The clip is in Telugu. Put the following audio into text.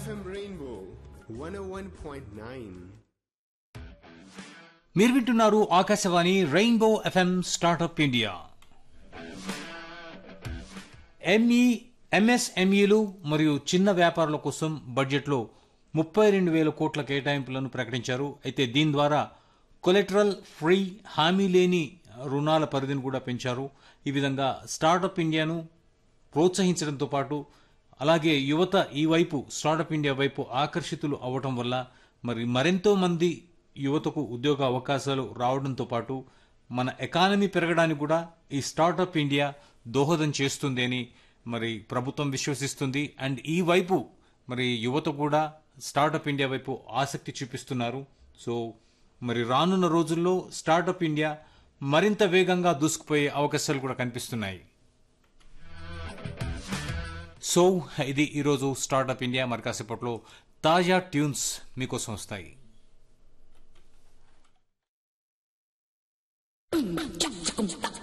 FM Rainbow 101.9. మీరు వింటున్నారు ఆకాశవాణి rainbow FM startup India M E ఎంఎస్ఎంఈలు మరియు చిన్న వ్యాపారుల కోసం బడ్జెట్లో ముప్పై రెండు వేల కోట్ల కేటాయింపులను ప్రకటించారు అయితే దీని ద్వారా కొలెటరల్ ఫ్రీ హామీ లేని రుణాల పరిధిని కూడా పెంచారు ఈ విధంగా స్టార్టప్ ఇండియాను ప్రోత్సహించడంతో పాటు అలాగే యువత ఈ వైపు స్టార్టప్ ఇండియా వైపు ఆకర్షితులు అవ్వటం వల్ల మరి మరెంతో మంది యువతకు ఉద్యోగ అవకాశాలు రావడంతో పాటు మన ఎకానమీ పెరగడానికి కూడా ఈ స్టార్టప్ ఇండియా దోహదం చేస్తుంది అని మరి ప్రభుత్వం విశ్వసిస్తుంది అండ్ ఈ వైపు మరి యువత కూడా స్టార్టప్ ఇండియా వైపు ఆసక్తి చూపిస్తున్నారు సో మరి రానున్న రోజుల్లో స్టార్టప్ ఇండియా మరింత వేగంగా దూసుకుపోయే అవకాశాలు కూడా కనిపిస్తున్నాయి సో ఇది ఈరోజు స్టార్టప్ ఇండియా మరి కాసేపట్లో తాజా ట్యూన్స్ మీకోసం వస్తాయి Chum, chum, chum,